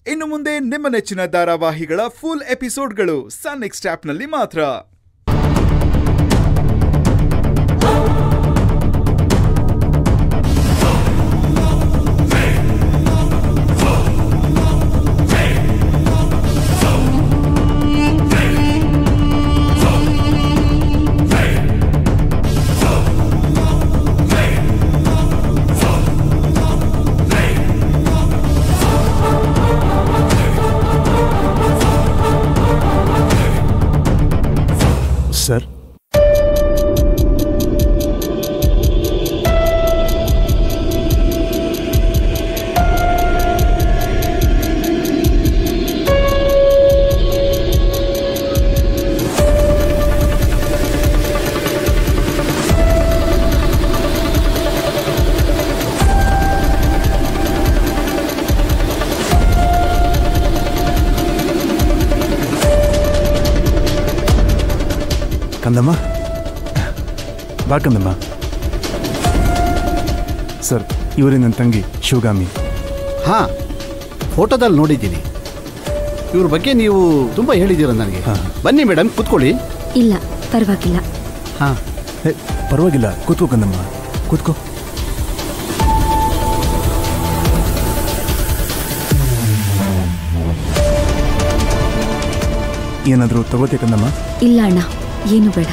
ಇನ್ನು ಮುಂದೆ ನಿಮ್ಮ ನೆಚ್ಚಿನ ಧಾರಾವಾಹಿಗಳ ಫುಲ್ ಎಪಿಸೋಡ್ಗಳು ಸನ್ ನೆಕ್ಸ್ಟ್ ಆಪ್ನಲ್ಲಿ ಮಾತ್ರ ಸರ್ ಕಂದಮ್ಮ ಬಾ ಕಂದಮ್ಮ ಸರ್ ಇವರೇ ನನ್ನ ತಂಗಿ ಶಿವಗಾಮಿ ಹಾ ಫೋಟೋದಲ್ಲಿ ನೋಡಿದ್ದೀನಿ ಇವ್ರ ಬಗ್ಗೆ ನೀವು ತುಂಬ ಹೇಳಿದ್ದೀರ ನನಗೆ ಹಾ. ಬನ್ನಿ ಮೇಡಮ್ ಕೂತ್ಕೊಳ್ಳಿ ಇಲ್ಲ ಪರವಾಗಿಲ್ಲ ಹಾ ಏ ಪರವಾಗಿಲ್ಲ ಕೂತ್ಕೋ ಕಂದಮ್ಮ ಕೂತ್ಕೋ ಏನಾದರೂ ತಗೋತೆ ಕಂದಮ್ಮ ಇಲ್ಲ ಅಣ್ಣ ಏನು ಬೇಡ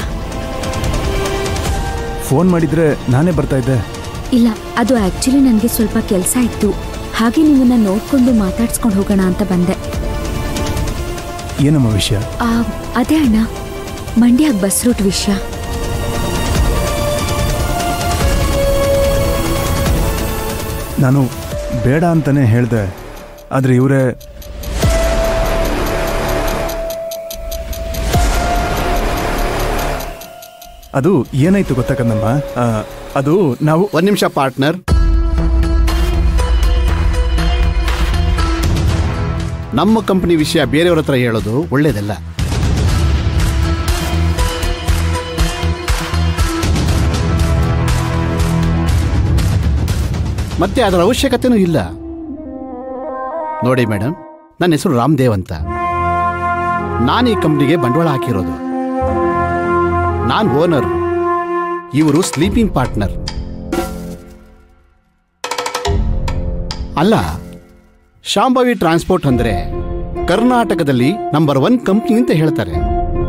ಫೋನ್ ಮಾಡಿದ್ರೆ ನಾನೇ ಬರ್ತಾ ಇದ್ದೆ ಇಲ್ಲ ಅದು ಆಕ್ಚುಲಿ ನನಗೆ ಸ್ವಲ್ಪ ಕೆಲಸ ಇತ್ತು ಹಾಗೆ ನಿಮ್ಮನ್ನ ನೋಡ್ಕೊಂಡು ಮಾತಾಡ್ಸ್ಕೊಂಡು ಹೋಗೋಣ ಅಂತ ಬಂದೆ ಏನಮ್ಮ ವಿಷಯ ಆ, ಅದೇ ಅಣ್ಣ ಮಂಡ್ಯ ಬಸ್ ರೂಟ್ ವಿಷಯ ನಾನು ಬೇಡ ಅಂತಾನೆ ಹೇಳ್ದೆ ಆದರೆ ಇವರೇ ಅದು ಏನಾಯ್ತು ಗೊತ್ತಾ ಕಂದಮ್ಮ ಆ, ಅದು ನಾವು ಒಂದು ನಿಮಿಷ ಪಾರ್ಟ್ನರ್ ನಮ್ಮ ಕಂಪನಿ ವಿಷಯ ಬೇರೆಯವ್ರ ಹತ್ರ ಹೇಳೋದು ಒಳ್ಳೇದಲ್ಲ ಮತ್ತೆ ಅದರ ಅವಶ್ಯಕತೆನೂ ಇಲ್ಲ ನೋಡಿ ಮೇಡಮ್ ನನ್ನ ಹೆಸರು ರಾಮದೇವ್ ಅಂತ ನಾನು ಈ ಕಂಪ್ನಿಗೆ ಬಂಡವಾಳ ಹಾಕಿರೋದು ನಾನು ಓನರ್ ಇವರು ಸ್ಲೀಪಿಂಗ್ ಪಾರ್ಟ್ನರ್ ಅಲ್ಲ ಶಾಂಭವಿ ಟ್ರಾನ್ಸ್ಪೋರ್ಟ್ ಅಂದ್ರೆ ಕರ್ನಾಟಕದಲ್ಲಿ ನಂಬರ್ ಒನ್ ಕಂಪ್ನಿ ಅಂತ ಹೇಳ್ತಾರೆ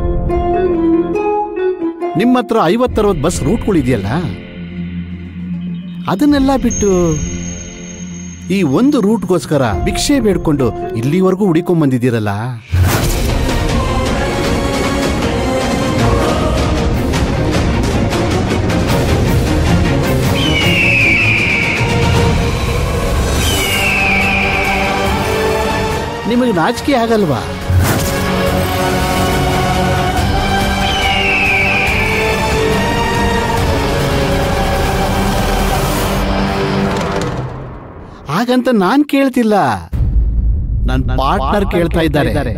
ನಿಮ್ಮ ಹತ್ರ ಐವತ್ತರವತ್ತು ಬಸ್ ರೂಟ್ಗಳಿದೆಯಲ್ಲ ಅದನ್ನೆಲ್ಲ ಬಿಟ್ಟು ಈ ಒಂದು ರೂಟ್ಗೋಸ್ಕರ ಭಿಕ್ಷೆ ಬೇಡ್ಕೊಂಡು ಇಲ್ಲಿವರೆಗೂ ಹುಡಿಕೊಂಡ್ ಬಂದಿದ್ದೀರಲ್ಲ ನಿಮಗೆ ನಾಚಿಕೆ ಆಗಲ್ವಾ ಹಾಗಂತ ನಾನ್ ಕೇಳ್ತಿಲ್ಲ ನನ್ನ ಪಾರ್ಟ್ನರ್ ಕೇಳ್ತಾ ಇದ್ದಾರೆ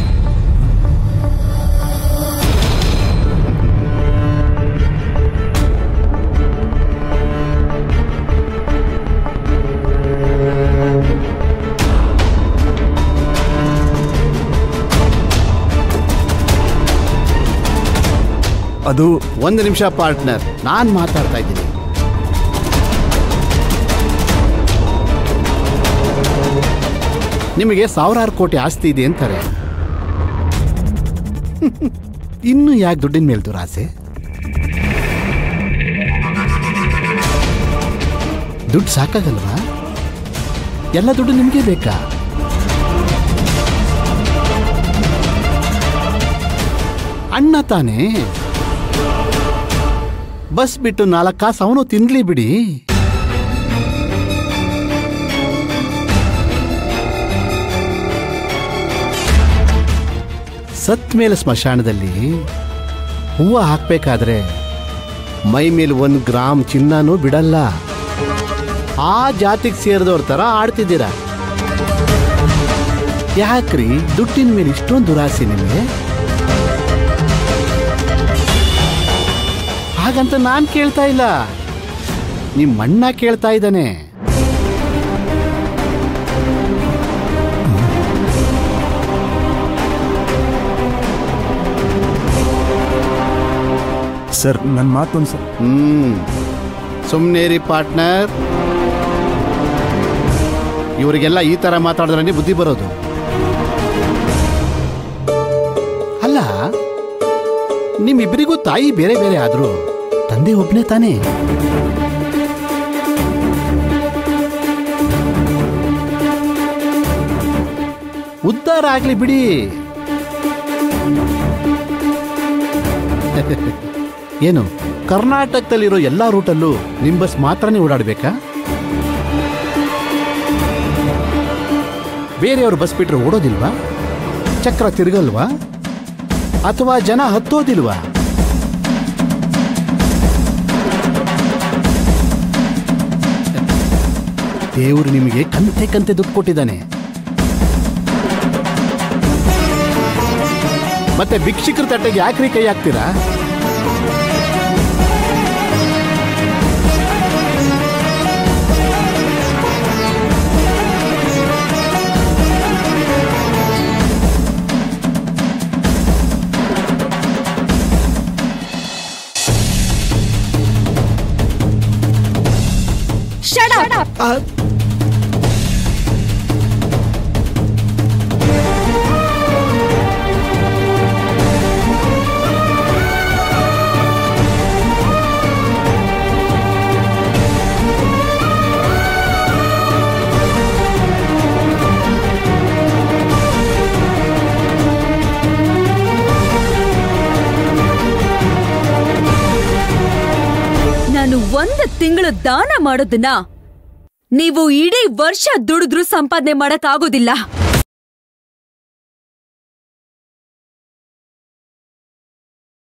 ಅದು ಒಂದು ನಿಮಿಷ ಪಾರ್ಟ್ನರ್ ನಾನ್ ಮಾತಾಡ್ತಾ ಇದ್ದೀನಿ ನಿಮಗೆ ಸಾವಿರಾರು ಕೋಟಿ ಆಸ್ತಿ ಇದೆ ಅಂತಾರೆ ಇನ್ನು ಯಾಕೆ ದುಡ್ಡಿನ ಮೇಲೆ ದುರಾಸೆ ದುಡ್ಡು ಸಾಕಾಗಲ್ವಾ ಎಲ್ಲ ದುಡ್ಡು ನಿಮಗೆ ಬೇಕಾ ಅಣ್ಣ ತಾನೇ ಬಸ್ ಬಿಟ್ಟು ನಾಲ್ಕು ಕಾಸು ಅವನು ತಿನ್ಲಿ ಬಿಡಿ ಸತ್ ಮೇಲೆ ಸ್ಮಶಾನದಲ್ಲಿ ಹೂವು ಹಾಕ್ಬೇಕಾದ್ರೆ ಮೈ ಮೇಲೆ ಒಂದು ಗ್ರಾಮ್ ಚಿನ್ನನೂ ಬಿಡಲ್ಲ ಆ ಜಾತಿಗೆ ಸೇರಿದವ್ರ ಥರ ಆಡ್ತಿದ್ದೀರ ಯಾಕ್ರಿ ದುಡ್ಡಿನ ಮೇಲೆ ಇಷ್ಟೊಂದು ದುರಾಸೆ ನಿಮಗೆ ಹಾಗಂತ ನಾನ್ ಕೇಳ್ತಾ ಇಲ್ಲ ನಿಮ್ಮ ಅಣ್ಣ ಕೇಳ್ತಾ ಇದ್ದಾನೆ ಸರ್ ನನ್ನ ಮಾತೊಂದು ಸರ್ ಹ್ಮ್ ಸುಮ್ಮನೇರಿ ಪಾರ್ಟ್ನರ್ ಇವರಿಗೆಲ್ಲ ಈ ತರ ಮಾತಾಡಿದ್ರೆ ಬುದ್ಧಿ ಬರೋದು ಅಲ್ಲ ನಿಮ್ಮಿಬ್ಬರಿಗೂ ತಾಯಿ ಬೇರೆ ಬೇರೆ ಆದ್ರು ತಂದೆ ಒಬ್ಬನೇ ತಾನೇ ಉದ್ಧಾರ ಆಗ್ಲಿ ಬಿಡಿ ಏನು ಕರ್ನಾಟಕದಲ್ಲಿರೋ ಎಲ್ಲ ರೂಟಲ್ಲೂ ನಿಮ್ ಬಸ್ ಮಾತ್ರನೇ ಓಡಾಡ್ಬೇಕಾ ಬೇರೆಯವ್ರ ಬಸ್ ಬಿಟ್ರೆ ಓಡೋದಿಲ್ವಾ ಚಕ್ರ ತಿರುಗಲ್ವಾ ಅಥವಾ ಜನ ಹತ್ತೋದಿಲ್ವಾ ದೇವರು ನಿಮಗೆ ಕಂತೆ ಕಂತೆ ದುಡ್ಡು ಕೊಟ್ಟಿದ್ದಾನೆ ಮತ್ತೆ ಭಿಕ್ಷುಕರ ತಟ್ಟೆಗೆ ಯಾಕ್ರಿ ಕೈ ಹಾಕ್ತೀರಾ ನಾನು ಒಂದು ತಿಂಗಳು ದಾನ ಮಾಡೋದನ್ನ ನೀವು ಇಡೀ ವರ್ಷ ದುಡಿದ್ರೂ ಸಂಪಾದನೆ ಮಾಡಕ್ ಆಗೋದಿಲ್ಲ